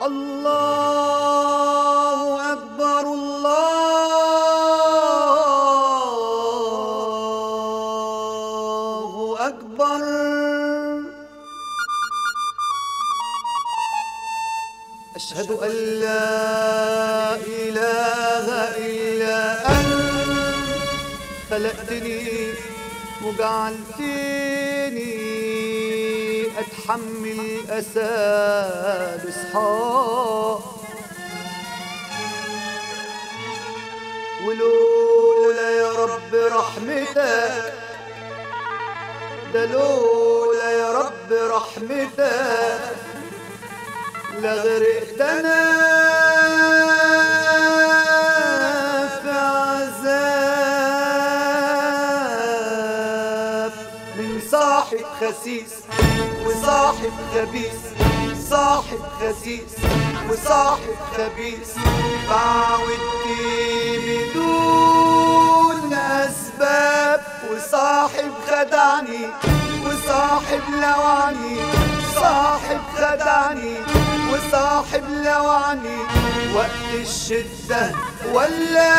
الله أكبر الله أكبر أشهد أن لا إله إلا أنت خلقتني وجعلتني أتحمل أسى بصحاب ولولا يا رب رحمتك ده لولا يا رب رحمتك لغرقت انا في عذاب من صاحب خسيس وصاحب خبيث صاحب خسيس وصاحب خبيث بعودتي بدون اسباب وصاحب خدعني وصاحب لوعني صاحب خدعني وصاحب لوعني وقت الشدة ولا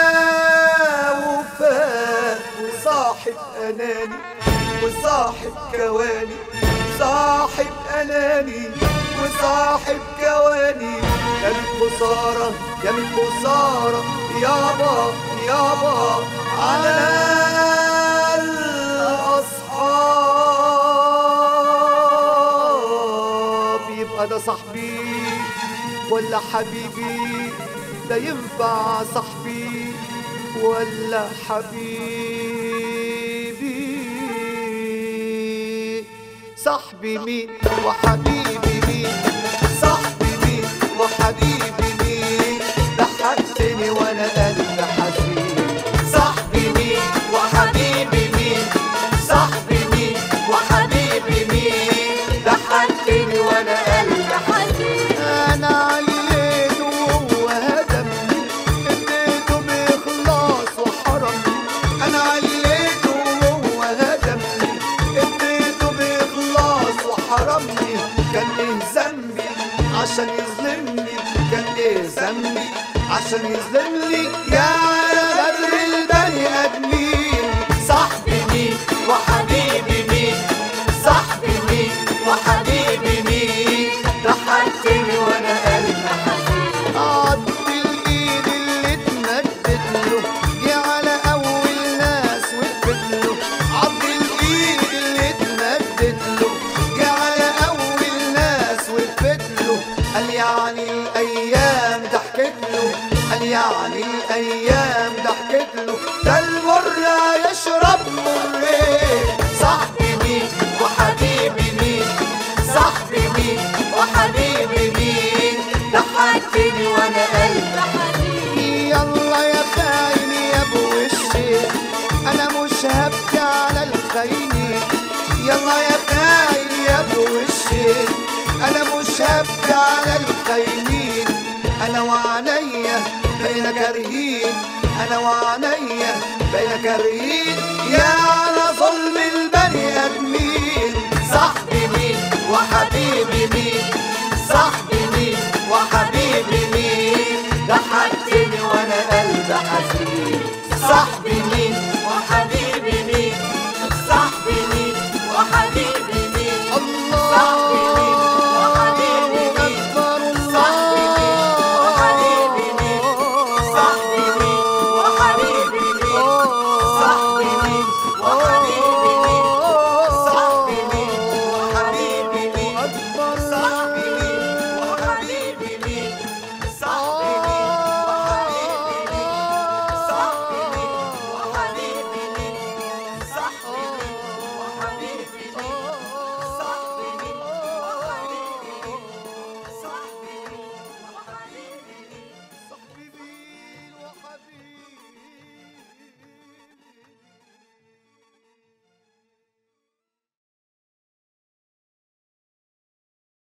وفاء وصاحب أناني وصاحب كواني صاحب أناني وصاحب كواني يا الخسارة يا الخسارة يابا يابا على الأصحاب يبقى ده صاحبي ولا حبيبي ده ينفع صاحبي ولا حبيبي صاحبي مين وحبيبي مين صاحبي مين وحبيبي مين ضحكتني وانا قلبي حزين صاحبي مين وحبيبي مين صاحبي مين وحبيبي مين ضحكتني وانا قلبي حزين انا عليته وهو هدمني اديته باخلاص وحرمني انا عليته وهو هدمني اديته باخلاص وحرمني كان ايه ذنبي عشان يظلمني كان ايه ذنبي عشان يظلمني يا غدر البني ادمين صاحبي مين وحبيبي مين صاحبي مين وحبيبي مين ضحكتني وانا قلبي عض الايد اللي اتمدت له جه على اول ناس وقفت له عض الايد اللي اتمدت له جه على اول ناس وقفت له قال يعني الايام ضحكت له قال يعني الايام ضحكت له ده المر يشرب مرين صاحبي مين وحبيبي مين صاحبي مين وحبيبي مين ضحكتني وانا قلبي حزين يلا يا خاين يا ابو الشيخ انا مش هبكي على الخاينين يلا يا خاين يا ابو الشيخ انا مش هبكي على الخاينين انا وعليا بين كارهين انا وعليا بين كارهين يا